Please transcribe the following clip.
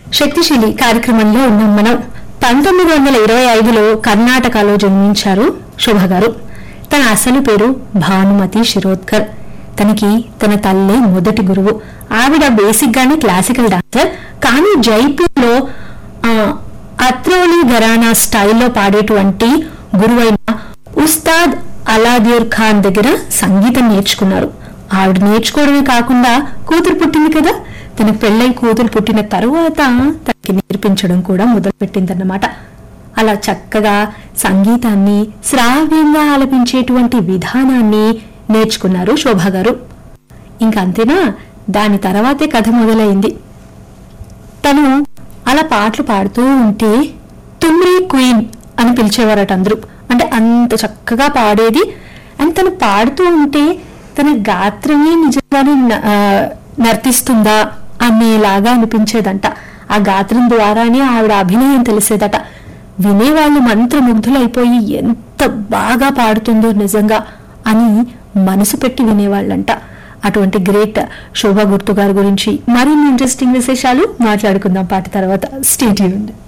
శక్తిశీలి కార్యక్రమంలో ఉన్నాం మనం పంతొమ్మిది వందల ఇరవై ఐదులో కర్ణాటకలో జన్మించారు శోభ గారు తన అసలు పేరు భానుమతి శిరోద్కర్ తనకి తన తల్లే మొదటి గురువు ఆవిడ బేసిక్ గానే క్లాసికల్ డాన్సర్ కానీ జైపూర్ లో అత్రోలి ఘరానా స్టైల్లో పాడేటువంటి గురువైన ఉస్తాద్ అలాదీర్ ఖాన్ దగ్గర సంగీతం నేర్చుకున్నారు ఆవిడ నేర్చుకోవడమే కాకుండా కూతురు పుట్టింది కదా తన పెళ్ళై కూతురు పుట్టిన తరువాత తనకి నేర్పించడం కూడా మొదలుపెట్టిందన్నమాట అలా చక్కగా సంగీతాన్ని శ్రావ్యంగా ఆలపించేటువంటి విధానాన్ని నేర్చుకున్నారు శోభా గారు ఇంకా అంతేనా దాని తర్వాతే కథ మొదలైంది తను అలా పాటలు పాడుతూ ఉంటే తుమ్రీ క్వీన్ అని పిలిచేవారట అందరూ అంటే అంత చక్కగా పాడేది అండ్ తను పాడుతూ ఉంటే తన గాత్రమే నిజంగానే న- ఆ, నర్తిస్తుందా అనేలాగా అనిపించేదంట ఆ గాత్రం ద్వారానే ఆవిడ అభినయం తెలిసేదట వినేవాళ్ళు మంత్రముగ్ధులైపోయి ఎంత బాగా పాడుతుందో నిజంగా అని మనసు పెట్టి వినేవాళ్ళంట అటువంటి గ్రేట్ శోభా గుర్తు గారి గురించి మరిన్ని ఇంట్రెస్టింగ్ విశేషాలు మాట్లాడుకుందాం పాట తర్వాత స్టేట్